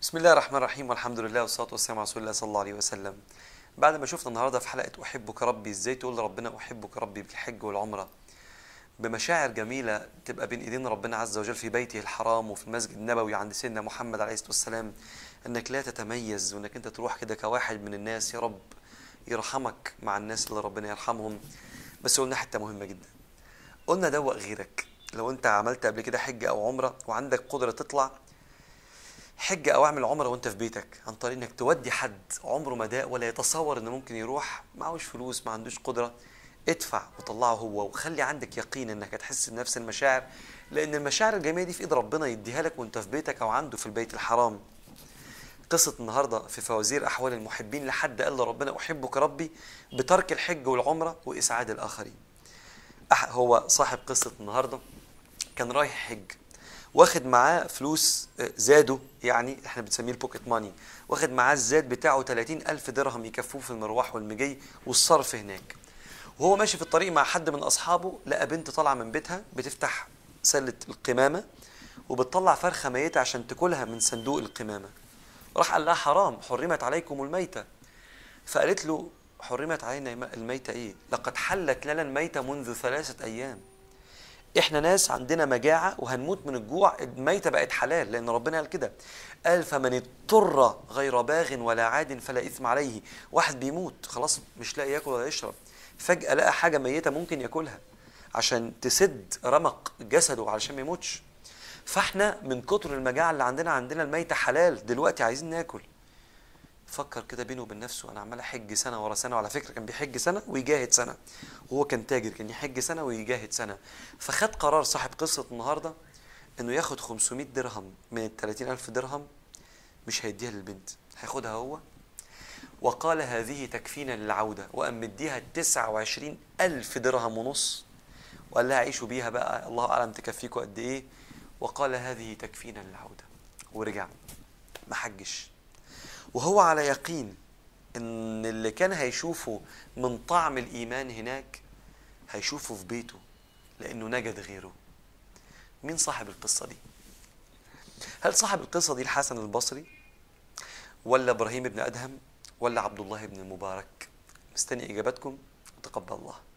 بسم الله الرحمن الرحيم والحمد لله والصلاة والسلام على رسول الله صلى الله عليه وسلم بعد ما شفنا النهاردة في حلقة أحبك ربي إزاي تقول لربنا أحبك ربي بالحج والعمرة بمشاعر جميلة تبقى بين إيدين ربنا عز وجل في بيته الحرام وفي المسجد النبوي عند سيدنا محمد عليه الصلاة والسلام أنك لا تتميز وأنك أنت تروح كده كواحد من الناس يا رب يرحمك مع الناس اللي ربنا يرحمهم بس قلنا حتة مهمة جدا قلنا دوق غيرك لو أنت عملت قبل كده حج أو عمرة وعندك قدرة تطلع حج او اعمل عمره وانت في بيتك عن طريق انك تودي حد عمره ما داق ولا يتصور انه ممكن يروح معهوش فلوس ما عندوش قدره ادفع وطلعه هو وخلي عندك يقين انك هتحس بنفس المشاعر لان المشاعر الجميله دي في ايد ربنا يديها لك وانت في بيتك او عنده في البيت الحرام قصة النهاردة في فوازير أحوال المحبين لحد قال لربنا أحبك ربي بترك الحج والعمرة وإسعاد الآخرين أح- هو صاحب قصة النهاردة كان رايح حج واخد معاه فلوس آه، زاده يعني احنا بنسميه البوكيت ماني واخد معاه الزاد بتاعه 30 ألف درهم يكفوه في المروح والمجي والصرف هناك وهو ماشي في الطريق مع حد من أصحابه لقى بنت طالعة من بيتها بتفتح سلة القمامة وبتطلع فرخة ميتة عشان تاكلها من صندوق القمامة راح قال لها حرام حرمت عليكم الميتة فقالت له حرمت علينا الميتة ايه لقد حلت لنا الميتة منذ ثلاثة أيام احنا ناس عندنا مجاعة وهنموت من الجوع الميتة بقت حلال لأن ربنا قال كده قال فمن اضطر غير باغ ولا عاد فلا إثم عليه واحد بيموت خلاص مش لاقي ياكل ولا يشرب فجأة لقى حاجة ميتة ممكن ياكلها عشان تسد رمق جسده علشان ما يموتش فاحنا من كتر المجاعة اللي عندنا عندنا الميتة حلال دلوقتي عايزين ناكل فكر كده بينه وبين نفسه انا عمال احج سنه ورا سنه وعلى فكره كان بيحج سنه ويجاهد سنه وهو كان تاجر كان يحج سنه ويجاهد سنه فخد قرار صاحب قصه النهارده انه ياخد 500 درهم من ال 30000 درهم مش هيديها للبنت هياخدها هو وقال هذه تكفينا للعودة وقام مديها 29 ألف درهم ونص وقال لها عيشوا بيها بقى الله أعلم تكفيكوا قد إيه وقال هذه تكفينا للعودة ورجع ما حجش وهو على يقين ان اللي كان هيشوفه من طعم الايمان هناك هيشوفه في بيته لانه نجد غيره مين صاحب القصه دي هل صاحب القصه دي الحسن البصري ولا ابراهيم بن ادهم ولا عبد الله بن المبارك مستني اجاباتكم وتقبل الله